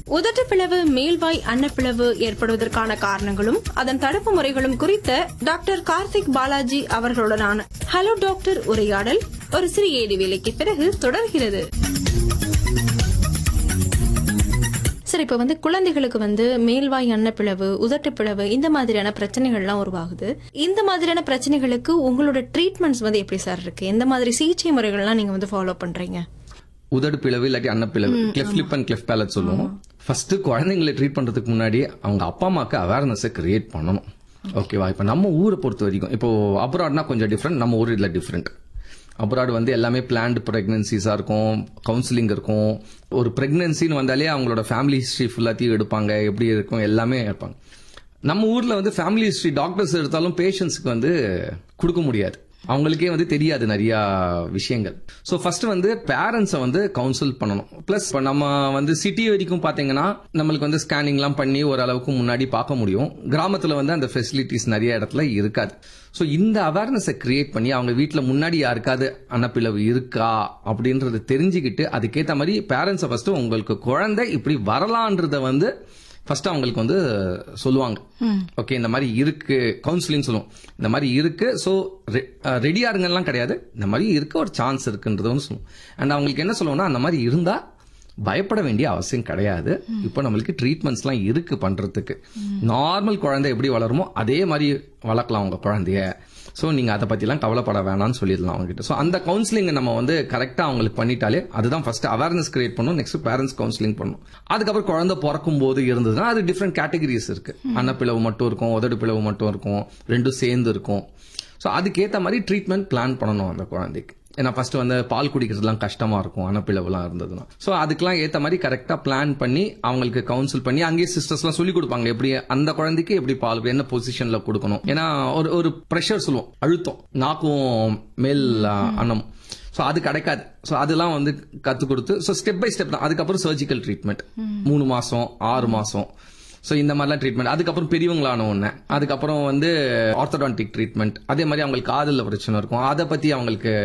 உதட்டு பிளவு மேல்வாய் அன்னப்பிளவு ஏற்படுவதற்கான காரணங்களும் அதன் தடுப்பு முறைகளும் குறித்த டாக்டர் கார்த்திக் பாலாஜி அவர்களுடனான ஹலோ டாக்டர் உரையாடல் ஒரு சிறிய இடைவேளைக்கு பிறகு தொடர்கிறது சரி இப்ப வந்து குழந்தைகளுக்கு வந்து மேல்வாய் அன்னப்பிளவு உதட்டு பிளவு இந்த மாதிரியான பிரச்சனைகள்லாம் உருவாகுது இந்த மாதிரியான பிரச்சனைகளுக்கு உங்களோட ட்ரீட்மெண்ட்ஸ் வந்து எப்படி சார் இருக்கு எந்த மாதிரி சிகிச்சை முறைகள்லாம் நீங்க வந்து ஃபாலோ பண்றீங்க உதடு பிளவு இல்லாட்டி அன்னப்பிளவு cleft lip and cleft palate சொல்லுவோம் ஃபர்ஸ்ட் குழந்தைங்களை ட்ரீட் பண்றதுக்கு முன்னாடி அவங்க அப்பா அம்மாக்கு அவேர்னஸ் கிரியேட் பண்ணணும் ஓகேவா இப்போ நம்ம ஊரை பொறுத்த வரைக்கும் இப்போ அப்ராட்னா கொஞ்சம் டிஃப்ரெண்ட் நம்ம ஊர் இதில் டிஃப்ரெண்ட் அப்ராட் வந்து எல்லாமே பிளான்டு ப்ரெக்னன்சிஸாக இருக்கும் கவுன்சிலிங் இருக்கும் ஒரு ப்ரெக்னன்சின்னு வந்தாலே அவங்களோட ஃபேமிலி ஹிஸ்ட்ரி ஃபுல்லாத்தையும் எடுப்பாங்க எப்படி இருக்கும் எல்லாமே எடுப்பாங்க நம்ம ஊர்ல வந்து ஃபேமிலி ஹிஸ்ட்ரி டாக்டர்ஸ் எடுத்தாலும் பேஷண்ட்ஸ்க்கு வந்து கொடுக்க முடியாது அவங்களுக்கே வந்து தெரியாது நிறைய விஷயங்கள் ஸோ ஃபர்ஸ்ட் வந்து பேரண்ட்ஸை வந்து கவுன்சில் பண்ணணும் ப்ளஸ் இப்போ நம்ம வந்து சிட்டி வரைக்கும் பார்த்தீங்கன்னா நம்மளுக்கு வந்து ஸ்கேனிங்லாம் பண்ணி ஓரளவுக்கு முன்னாடி பார்க்க முடியும் கிராமத்தில் வந்து அந்த ஃபெசிலிட்டிஸ் நிறைய இடத்துல இருக்காது ஸோ இந்த அவேர்னஸை கிரியேட் பண்ணி அவங்க வீட்டில் முன்னாடி யாருக்காவது அன்னப்பிளவு இருக்கா அப்படின்றத தெரிஞ்சுக்கிட்டு அதுக்கேற்ற மாதிரி பேரண்ட்ஸை ஃபர்ஸ்ட் உங்களுக்கு குழந்தை இப்படி வரலான்றத வந்து ஃபர்ஸ்ட் அவங்களுக்கு வந்து சொல்லுவாங்க ஓகே இந்த மாதிரி இருக்கு கவுன்சிலிங் சொல்லுவோம் இந்த மாதிரி இருக்கு ஸோ ரெடியா இருங்கலாம் கிடையாது இந்த மாதிரி இருக்க ஒரு சான்ஸ் இருக்குன்றது வந்து சொல்லுவோம் அண்ட் அவங்களுக்கு என்ன சொல்லுவோம்னா அந்த மாதிரி இருந்தா பயப்பட வேண்டிய அவசியம் கிடையாது இப்போ நம்மளுக்கு ட்ரீட்மெண்ட்ஸ்லாம் இருக்கு பண்றதுக்கு நார்மல் குழந்தை எப்படி வளருமோ அதே மாதிரி வளர்க்கலாம் உங்க குழந்தைய ஸோ நீங்கள் அதை பற்றிலாம் கவலைப்பட வேணாம்னு சொல்லிடலாம் அவங்ககிட்ட ஸோ அந்த கவுன்சிலிங்கை நம்ம வந்து கரெக்டாக அவங்களுக்கு பண்ணிட்டாலே அதுதான் ஃபர்ஸ்ட் அவேர்னஸ் கிரியேட் பண்ணணும் நெக்ஸ்ட் பேரண்ட்ஸ் கவுன்சிலிங் பண்ணணும் அதுக்கப்புறம் குழந்தை பிறக்கும் போது இருந்ததுன்னா அது டிஃப்ரெண்ட் கேட்டகரிஸ் இருக்கு அன்னப்பிளவு மட்டும் இருக்கும் உதடு பிளவு மட்டும் இருக்கும் ரெண்டும் சேர்ந்து இருக்கும் ஸோ அதுக்கேற்ற மாதிரி ட்ரீட்மெண்ட் பிளான் பண்ணணும் அந்த குழந்தைக்கு ஏன்னா ஃபர்ஸ்ட் வந்து பால் குடிக்கிறதுலாம் கஷ்டமா இருக்கும் அனப்பிளவுலாம் இருந்ததுன்னா ஸோ அதுக்கெல்லாம் ஏற்ற மாதிரி கரெக்டாக பிளான் பண்ணி அவங்களுக்கு கவுன்சில் பண்ணி அங்கேயே சிஸ்டர்ஸ்லாம் சொல்லி கொடுப்பாங்க எப்படி அந்த குழந்தைக்கு எப்படி பால் என்ன பொசிஷன்ல கொடுக்கணும் ஏன்னா ஒரு ஒரு ப்ரெஷர் சொல்லுவோம் அழுத்தம் நாக்கும் மேல் அன்னம் ஸோ அது கிடைக்காது ஸோ அதெல்லாம் வந்து கற்றுக் கொடுத்து ஸோ ஸ்டெப் பை ஸ்டெப் தான் அதுக்கப்புறம் சர்ஜிக்கல் ட்ரீட்மெண்ட் மூணு மாசம் ஆறு மாசம் ஸோ இந்த மாதிரிலாம் ட்ரீட்மெண்ட் அதுக்கப்புறம் பெரியவங்களான ஒன்று அதுக்கப்புறம் வந்து ஆர்த்தடான்டிக் ட்ரீட்மெண்ட் அதே மாதிரி அவங்களுக்கு காதலில் பிரச்சனை இருக்கும் அதை பற்றி அவங்களுக்கு